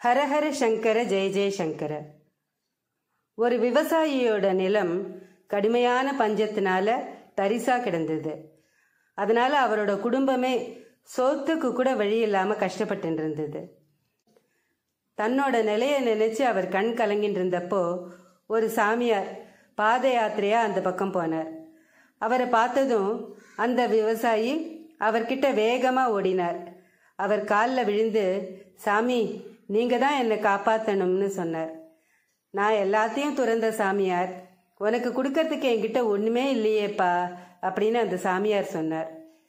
ஹரஹர சங்கர ஜெய ஜெய சங்கர ஒரு விவசாயியோட நிலம் கடுமையான பஞ்சத்தினால தரிசா கிடந்தது அதனால அவரோட குடும்பமே சோத்துக்கு கூட வழி இல்லாம கஷ்டப்பட்டு இருந்தது தன்னோட நிலையை நினைச்சு அவர் கண் கலங்கிட்டு இருந்தப்போ ஒரு சாமியார் பாத யாத்திரையா அந்த பக்கம் போனார் அவரை பார்த்ததும் அந்த விவசாயி அவர்கிட்ட வேகமா ஓடினார் அவர் காலில் விழுந்து சாமி நீங்க தான் என்னை காப்பாத்தணும்னு சொன்னார் நான் எல்லாத்தையும் துறந்த சாமியார் உனக்கு கொடுக்கறதுக்கு என்கிட்ட ஒண்ணுமே இல்லையேப்பா அப்படின்னு அந்த சாமியார் சொன்னார்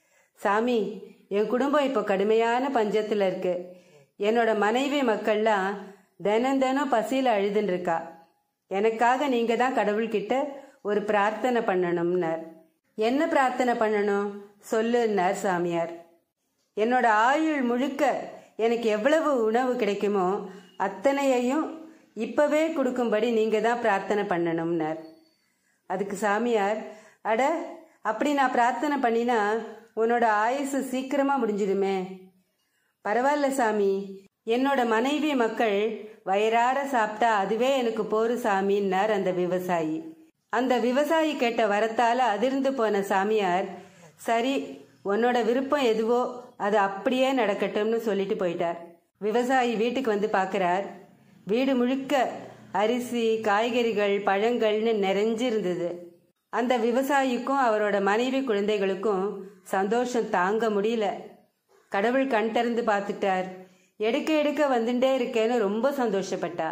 சாமி என் குடும்பம் இப்போ கடுமையான பஞ்சத்தில் இருக்கு என்னோட மனைவி மக்கள்லாம் தினம் தினம் பசியில் அழுதுன்னு இருக்கா எனக்காக நீங்க தான் கடவுள்கிட்ட ஒரு பிரார்த்தனை பண்ணணும்னார் என்ன பிரார்த்தனை பண்ணணும் சொல்லுன்னார் சாமியார் என்னோட ஆயுள் முழுக்க எனக்கு எவ்வளவு உணவு கிடைக்குமோ அத்தனையையும் இப்பவே கொடுக்கும்படி நீங்க தான் பிரார்த்தனை பண்ணணும்னார் அதுக்கு சாமியார் அட அப்படி நான் பிரார்த்தனை பண்ணினா உன்னோட ஆயுசு சீக்கிரமா முடிஞ்சிடுமே பரவாயில்ல சாமி என்னோட மனைவி மக்கள் வயிறார சாப்பிட்டா அதுவே எனக்கு போரு சாமின்னார் அந்த விவசாயி அந்த விவசாயி கேட்ட வரத்தால அதிர்ந்து போன சாமியார் சரி உன்னோட விருப்பம் எதுவோ அது அப்படியே நடக்கட்டும்னு சொல்லிட்டு போயிட்டார் விவசாயி வீட்டுக்கு வந்து பார்க்கறார் வீடு முழுக்க அரிசி காய்கறிகள் பழங்கள்னு நிறைஞ்சிருந்தது அந்த விவசாயிக்கும் அவரோட மனைவி குழந்தைகளுக்கும் சந்தோஷம் தாங்க முடியல கடவுள் கண் திறந்து பார்த்துட்டார் எடுக்க எடுக்க வந்துட்டே இருக்கேன்னு ரொம்ப சந்தோஷப்பட்டா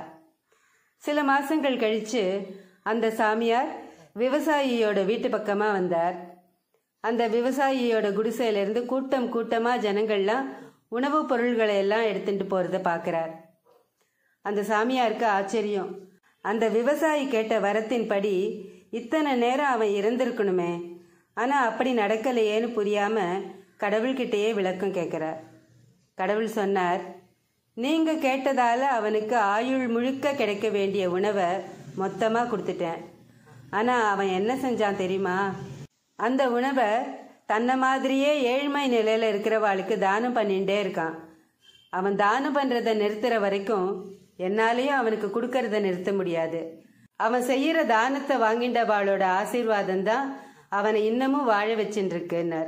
சில மாசங்கள் கழிச்சு அந்த சாமியார் விவசாயியோட வீட்டு பக்கமா வந்தார் அந்த விவசாயியோட குடிசையிலிருந்து கூட்டம் கூட்டமா ஜனங்கள்லாம் உணவுப் பொருள்களை எல்லாம் எடுத்துட்டு போறத பார்க்கறார் அந்த சாமியாருக்கு ஆச்சரியம் அந்த விவசாயி கேட்ட வரத்தின்படி இத்தனை நேரம் அவன் இறந்திருக்கணுமே ஆனா அப்படி நடக்கலையேன்னு புரியாம கடவுள்கிட்டயே விளக்கம் கேட்கிறார் கடவுள் சொன்னார் நீங்க கேட்டதால அவனுக்கு ஆயுள் முழுக்க கிடைக்க வேண்டிய உணவை மொத்தமா கொடுத்துட்டேன் ஆனா அவன் என்ன செஞ்சான் தெரியுமா அந்த உணவை தன்னை மாதிரியே ஏழ்மை நிலையில இருக்கிறவாளுக்கு தானம் பண்ணிட்டே இருக்கான் அவன் தானம் பண்றத நிறுத்துற வரைக்கும் என்னாலேயும் அவனுக்கு கொடுக்கறத நிறுத்த முடியாது அவன் செய்யற தானத்தை வாங்கிண்டவாளோட ஆசீர்வாதம் தான் அவனை இன்னமும் வாழ வச்சுட்டு இருக்குன்னார்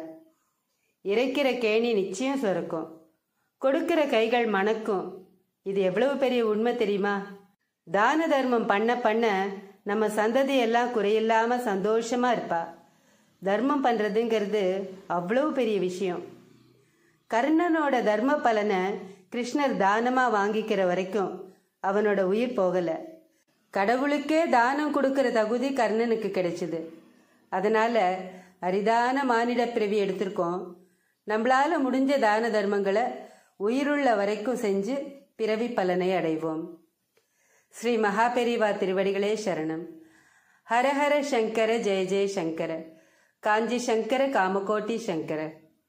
இறைக்கிற கேணி நிச்சயம் சுரக்கும் கொடுக்கிற கைகள் மணக்கும் இது எவ்வளவு பெரிய உண்மை தெரியுமா தான தர்மம் பண்ண பண்ண நம்ம சந்ததி எல்லாம் குறையில்லாம சந்தோஷமா இருப்பா தர்மம் பண்றதுங்கிறது அவ்வளவு பெரிய விஷயம் கர்ணனோட தர்ம பலனை கிருஷ்ணர் தானமா வாங்கிக்கிற வரைக்கும் அவனோட உயிர் போகல கடவுளுக்கே தானம் கொடுக்கிற தகுதி கர்ணனுக்கு கிடைச்சது அதனால அரிதான மானிட பிறவி எடுத்திருக்கோம் நம்மளால முடிஞ்ச தான தர்மங்களை உயிருள்ள வரைக்கும் செஞ்சு பிறவி பலனை அடைவோம் ஸ்ரீ மகாபெரிவா திருவடிகளே சரணம் ஹரஹர சங்கர ஜெய ஜெய சங்கர காஞ்சி சங்கர காமகோட்டி சங்கர